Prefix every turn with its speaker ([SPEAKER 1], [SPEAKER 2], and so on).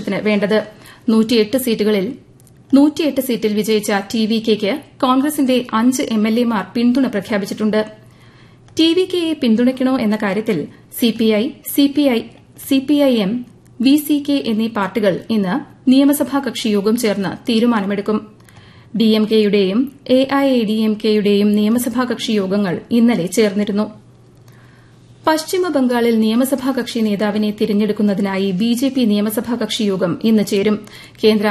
[SPEAKER 1] ഭൂരിപക്ഷത്തിന് വേണ്ടത് സീറ്റുകളിൽ നൂറ്റിയെട്ട് സീറ്റിൽ വിജയിച്ച ടി വി കെയ്ക്ക് കോൺഗ്രസിന്റെ അഞ്ച് എംഎൽഎമാർ പിന്തുണ പ്രഖ്യാപിച്ചിട്ടുണ്ട് ടി വി കെയെ പിന്തുണയ്ക്കണോ എന്ന കാര്യത്തിൽ CPI CPIM V C K എന്നീ പാർട്ടികൾ ഇന്ന് നിയമസഭാ കക്ഷിയോഗം ചേർന്ന് തീരുമാനമെടുക്കും ഡിഎംകെയുടെയും എഐഎഡിഎംകെയുടെയും നിയമസഭാ കക്ഷി യോഗങ്ങൾ ഇന്നലെ ചേർന്നിരുന്നു പശ്ചിമ ബംഗാളിൽ നിയമസഭാ കക്ഷി നേതാവിനെ തിരഞ്ഞെടുക്കുന്നതിനായി ബിജെപി നിയമസഭാ കക്ഷി യോഗം ഇന്ന് ചേരും കേന്ദ്ര